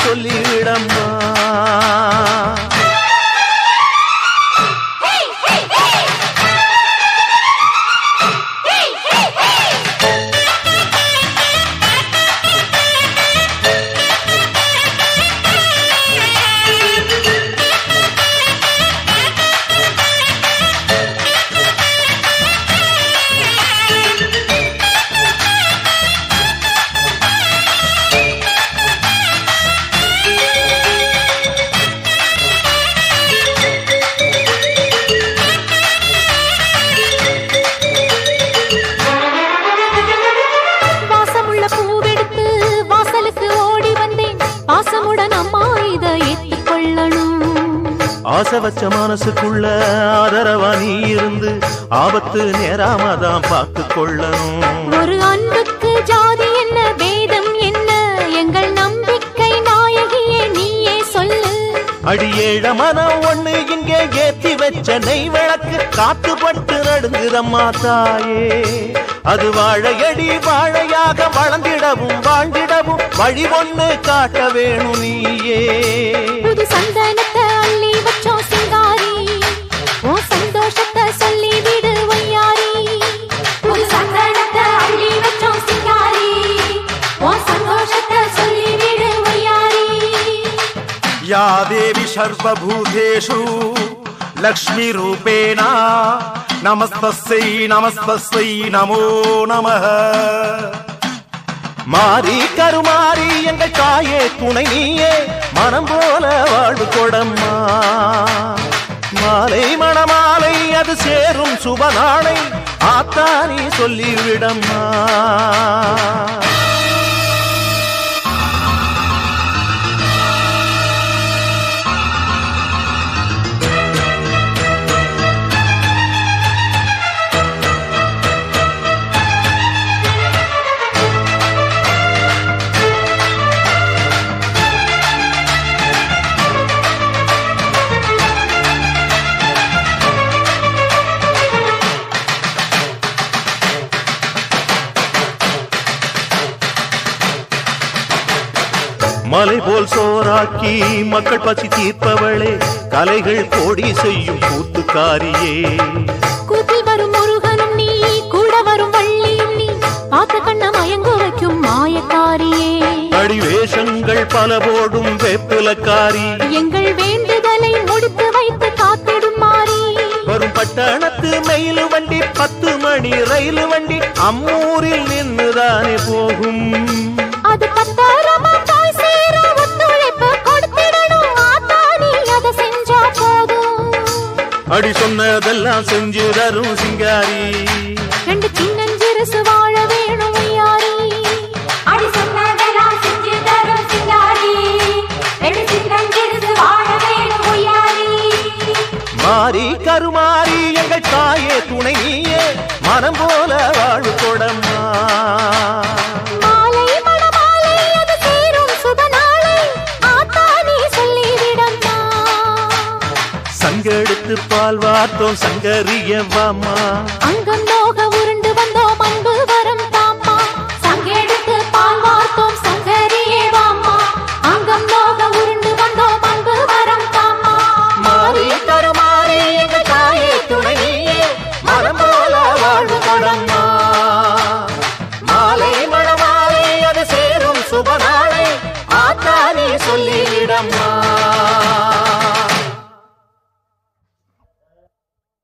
சொல்லிவிடம்மா வாசமுள்ள பூவெடுத்து வாசலுக்கு ஓடி வந்தேன் பாசமுடன் அம்மா இதை ஏற்றுக்கொள்ளணும் ஆசை வச்ச மனசுக்குள்ள ஆதரவா நீ இருந்து ஆபத்து நேராமதான் பார்த்து கொள்ளணும் ஒரு அன்புக்கு ஜாதி என்ன பேதம் என்ன எங்கள் நம்பிக்கை நாயகியே நீயே சொல்லு அடியேழ மனம் ஒண்ணு இங்கே ஏத்தி வச்ச நெய் விளக்கு காத்துப்பட்டு நடுங்குதம்மா தாயே அது வாழையடி வாழையாக வளர்ந்திடவும் வாழ்ந்திடவும் வழி ஒண்ணு காட்ட வேணும் நீயே புது சந்தனத்தை அள்ளி வச்சோம் சிங்காரி ஓ சந்தோஷத்தை சொல்லி விடு ஒய்யாரி புது சந்தனத்தை அள்ளி வச்சோம் சிங்காரி ஓ சந்தோஷத்தை சொல்லி விடு ஒய்யாரி या देवी सर्वभूतेषु लक्ष्मीरूपेण नमस्तस्यै नमस्तस्यै नमो நமः மாறி கருமாறி எங்கள் தாயே துணை நீயே மனம் போல வாழ்வு கொடம்மா மாலை மணமாலை அது சேரும் சுப நாளை ஆத்தானி சொல்லிவிடம்மா மலை போல் சோறாக்கி மக்கள் பசி தீர்ப்பவளே கலைகள் கோடி செய்யும் கூத்துக்காரியே கூத்தில் வரும் முருகனும் நீ கூட வரும் வள்ளியும் நீ பார்த்த கண்ண மயங்க வைக்கும் மாயக்காரியே அடிவேஷங்கள் பல போடும் வேப்பிலக்காரி எங்கள் வேண்டுதலை முடித்து வைத்து காத்திடும் மாறி வரும் பட்டணத்து மயிலு வண்டி பத்து மணி ரயில் வண்டி அம்மூரில் நின்றுதானே போகும் அது பத்திரமா போய் சேர ஒத்துழைப்பு கொடுத்திடணும் ஆத்தா நீ அதை செஞ்சா போதும் அடி சொன்னதெல்லாம் செஞ்சு தரும் சிங்காரி ரெண்டு சின்னஞ்சிறுசு வாழ வேணும் ஐயாரி அடி சொன்னதெல்லாம் செஞ்சு தரும் சிங்காரி ரெண்டு சின்னஞ்சிறுசு வாழ வேணும் ஒய்யாரி மாறி கருமாறி எங்கள் தாயே துணை நீயே மனம் போல வாழ்வு கொடம்மா மாலை மணமாலை அது சேரும் சுப நாளை ஆத்தா நீ சொல்லிவிடம்மா சங்கெடுத்து பால் வார்த்தோம் சங்கரியவாமா அங்கம்